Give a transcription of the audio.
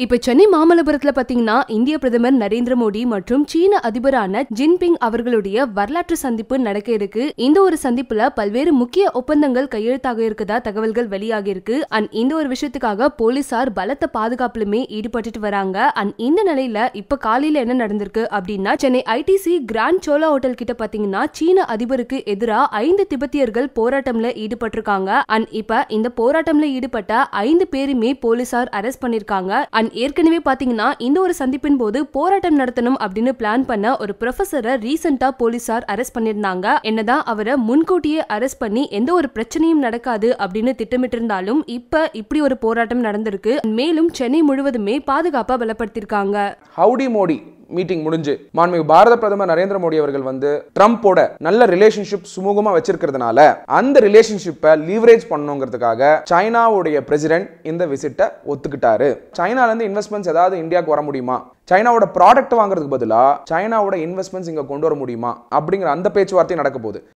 இப்ப சென்னை மாமல்லபுரத்துல பாத்தீங்கன்னா இந்திய பிரதமர் நரேந்திர மோடி மற்றும் சீன அதிபரான ஜின்பிங் அவர்களுடைய வரலாற்று சந்திப்பு நடக்க இருக்கு இந்த ஒரு சந்திப்புல பல்வேறு முக்கிய ஒப்பந்தங்கள் கையெழுத்தாக இருக்கதா தகவல்கள் வெளியாகி இருக்கு அண்ட் இந்த ஒரு விஷயத்துக்காக போலீசார் பலத்த பாதுகாப்புலுமே ஈடுபட்டுட்டு வராங்க அண்ட் இந்த நிலையில இப்ப காலையில என்ன நடந்திருக்கு அப்படின்னா Chennai ITC Grand Chola hotel கிட்ட பாத்தீங்கன்னா சீன அதிபருக்கு எதிரா ஐந்து திபெத்தியர்கள் போராட்டம்ல ஈடுபட்டிருக்காங்க அண்ட் இப்ப இந்த போராட்டம்ல ஈடுபட்ட ஐந்து பேருமே போலீசார் அரெஸ்ட் பண்ணிருக்காங்க அண்ட் ஏற்கனவே பாத்தீங்கன்னா இந்த ஒரு சந்திப்பின் போது போராட்டம் நடத்தணும் அப்படின்னு பிளான் பண்ண ஒரு ப்ரொஃபசரை ரீசெண்டா போலீசார் அரெஸ்ட் பண்ணிருந்தாங்க என்னதான் அவரை முன்கூட்டியே அரெஸ்ட் பண்ணி எந்த ஒரு பிரச்சனையும் நடக்காது அப்படின்னு திட்டமிட்டு இருந்தாலும் இப்ப இப்படி ஒரு போராட்டம் நடந்திருக்கு மேலும் சென்னை முழுவதுமே பாதுகாப்பா பலப்படுத்திருக்காங்க ஹவுடி மோடி மீட்டிங் முடிஞ்சு மாண்புமிகு பாரத பிரதமர் நரேந்திர மோடி அவர்கள் வந்து ட்ரம்ப்போட நல்ல ரிலேஷன்ஷிப் சுமூகமா வச்சிருக்கிறதுனால அந்த ரிலேஷன்ஷிப்பை லீவரேஜ் பண்ணணுங்கிறதுக்காக சைனாவுடைய பிரசிடென்ட் இந்த விசிட்டை ஒத்துக்கிட்டாரு சைனால இருந்து இன்வெஸ்ட்மெண்ட்ஸ் ஏதாவது இந்தியாவுக்கு வர முடியுமா சைனாவோட ப்ராடக்ட் வாங்குறதுக்கு பதிலாக சைனாவோட இன்வெஸ்ட்மெண்ட்ஸ் இங்க கொண்டு வர முடியுமா அப்படிங்கிற அந்த பேச்சுவார்த்தை நடக்க போகுது